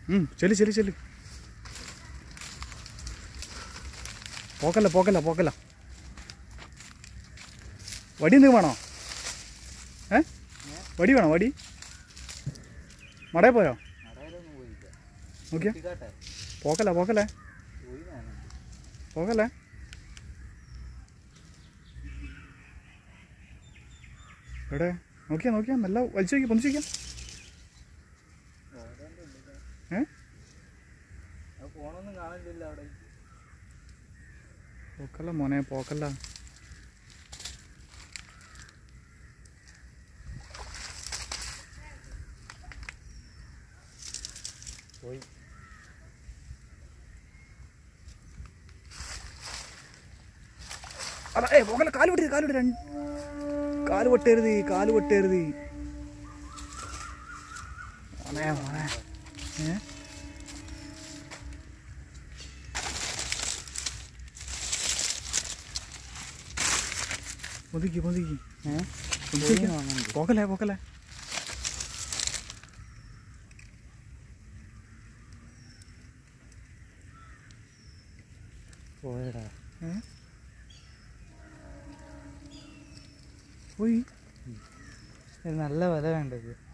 ഉം, ചെല്ല് ചെല്ല് ചെല്ല് പോക്കല്ല പോക്കല്ല പോക്കല്ല വടി എന്തെങ്കിലും വേണോ ഏ വടി വേണോ വടി മടയിൽ പോയോ നടയിലൊന്നും പോയില്ല നോക്കിയാ കുട്ടിക്കാട്ടെ പോക്കല്ല പോക്കല്ലേ പോയി ഞാനുണ്ട് പോകല്ലേ എവിടെ നോക്കിയാ നോക്കിയാ നല്ല വലിച്ചു വയ്ക്കാം പൊന്നിച്ചു വയ്ക്കാം ഓരോന്റെ ഉള്ളില്. ഏ അത് ഫോണൊന്നും കാണലില്ല അവിടെ പോക്കല്ല മോനെ പോക്കല്ല പോയി അല്ല ഏ പോകല്ല കാല് പൊട്ടി കാല് പൊട്ടി രണ്ട് കാല് പൊട്ടരുത് കാല് പൊട്ടരുത് മോനെ മോനെ ഏ പൊതിക്ക് പൊതിക്ക് ഏഹ് പൊതിക്ക് പോക്കല്ലേ പോക്കല്ലേ പോയടാ ഏ പോയി ഇത് നല്ല വില വേണ്ടത്